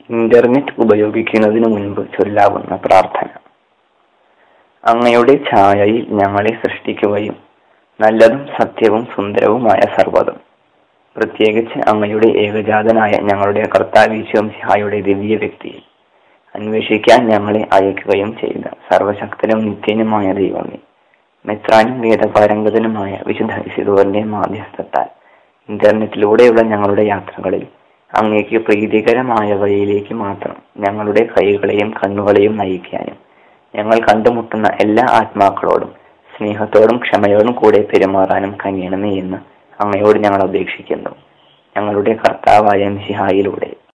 internet ഉപയോഗിക്കുന്നതിന് മുൻപ് ചൊല്ലാവുന്ന പ്രാർത്ഥന അങ്ങയുടെ ഛായയിൽ ഞങ്ങളെ സൃഷ്ടിക്കുകയും നല്ലതും സത്യവും സുന്ദരവുമായ സർവ്വതും പ്രത്യേകിച്ച് അങ്ങയുടെ ഏകജാതനായ ഞങ്ങളുടെ കർത്താവീശ്വംസിഹായുടെ ദിവ്യ വ്യക്തിയിൽ അന്വേഷിക്കാൻ ഞങ്ങളെ അയക്കുകയും ചെയ്ത സർവശക്തനും നിത്യനുമായ ദൈവമേ മെത്രാനും വേദപാരംഗതനുമായ വിശുദ്ധ ഇസിദോറിന്റെ മാധ്യസ്ഥത്താൽ ഇന്റർനെറ്റിലൂടെയുള്ള ഞങ്ങളുടെ യാത്രകളിൽ അങ്ങേക്ക് പ്രീതികരമായ വഴിയിലേക്ക് മാത്രം ഞങ്ങളുടെ കൈകളെയും കണ്ണുകളെയും നയിക്കാനും ഞങ്ങൾ കണ്ടുമുട്ടുന്ന എല്ലാ ആത്മാക്കളോടും സ്നേഹത്തോടും ക്ഷമയോടും കൂടെ പെരുമാറാനും കഴിയണമേ എന്ന് അങ്ങയോട് ഞങ്ങൾ അപേക്ഷിക്കുന്നു ഞങ്ങളുടെ കർത്താവായ മിശിഹായിലൂടെ